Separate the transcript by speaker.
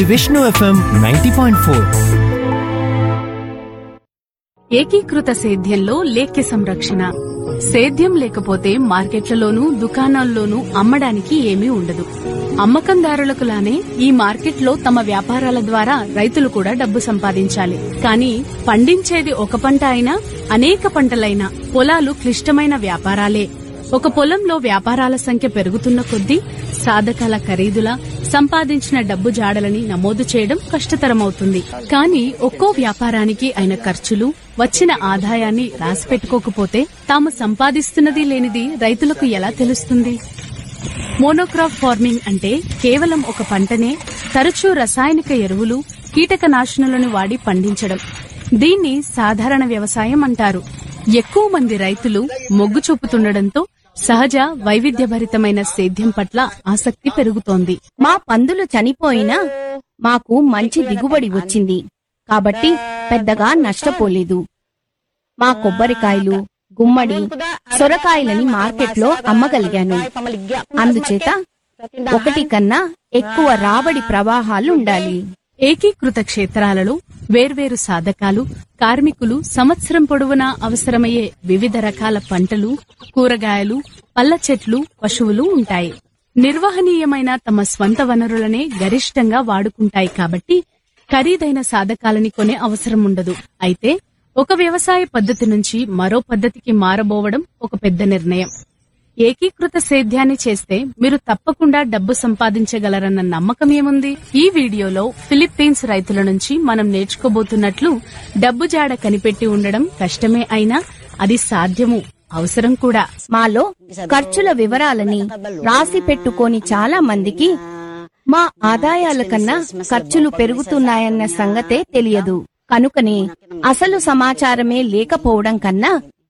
Speaker 1: Vishnu F M ninety point four
Speaker 2: ఏకీకృత సేద్యంలో లేఖ్య సంరక్షణ సేద్యం లేకపోతే మార్కెట్లలోనూ దుకాణాల్లోనూ అమ్మడానికి ఏమీ ఉండదు అమ్మకందారులకు లానే ఈ మార్కెట్లో తమ వ్యాపారాల ద్వారా రైతులు కూడా డబ్బు సంపాదించాలి కానీ పండించేది ఒక పంట అయినా అనేక పంటలైనా పొలాలు క్లిష్టమైన వ్యాపారాలే ఒక పొలంలో వ్యాపారాల సంఖ్య పెరుగుతున్న కొద్దీ సాధకాల ఖరీదుల సంపాదించిన డబ్బు జాడలని నమోదు చేయడం కష్టతరమవుతుంది కానీ ఒక్కో వ్యాపారానికి అయిన ఖర్చులు వచ్చిన ఆదాయాన్ని రాసిపెట్టుకోకపోతే తాము సంపాదిస్తున్నది లేనిది రైతులకు ఎలా తెలుస్తుంది మోనోక్రాప్ ఫార్మింగ్ అంటే కేవలం ఒక పంటనే తరచూ రసాయనిక ఎరువులు కీటకనాశనులను వాడి పండించడం దీన్ని సాధారణ వ్యవసాయం అంటారు ఎక్కువ మంది రైతులు మొగ్గు చూపుతుండటంతో సహజ వైవిధ్యభరితమైన సేద్యం పట్ల ఆసక్తి పెరుగుతోంది
Speaker 3: మా పందులు చనిపోయినా మాకు మంచి దిగుబడి వచ్చింది కాబట్టి పెద్దగా నష్టపోలేదు మా కొబ్బరికాయలు గుమ్మడి సొరకాయలని మార్కెట్లో అమ్మగలిగాను అందుచేత ఒకటి కన్నా ఎక్కువ రాబడి ప్రవాహాలు ఉండాలి
Speaker 2: ఏకీకృత క్షేత్రాలలో వేర్వేరు సాధకాలు కార్మికులు సంవత్సరం పొడవునా అవసరమయ్యే వివిధ రకాల పంటలు కూరగాయలు పళ్ళ చెట్లు పశువులు ఉంటాయి నిర్వహణీయమైన తమ స్వంత వనరులనే గరిష్టంగా వాడుకుంటాయి కాబట్టి ఖరీదైన సాధకాలని కొనే అవసరం ఉండదు అయితే ఒక వ్యవసాయ పద్ధతి నుంచి మరో పద్ధతికి మారబోవడం ఒక పెద్ద నిర్ణయం ఏకీకృత సేద్యాన్ని చేస్తే మీరు తప్పకుండా డబ్బు సంపాదించగలరన్న నమ్మకం ఏముంది ఈ వీడియోలో ఫిలిప్పీన్స్ రైతుల నుంచి మనం నేర్చుకోబోతున్నట్లు డబ్బు జాడ కనిపెట్టి ఉండడం కష్టమే అయినా అది సాధ్యము అవసరం కూడా
Speaker 3: మాలో ఖర్చుల వివరాలని రాసి పెట్టుకోని చాలా మందికి మా ఆదాయాల కన్నా ఖర్చులు పెరుగుతున్నాయన్న సంగతే తెలియదు కనుకనే అసలు సమాచారమే లేకపోవడం కన్నా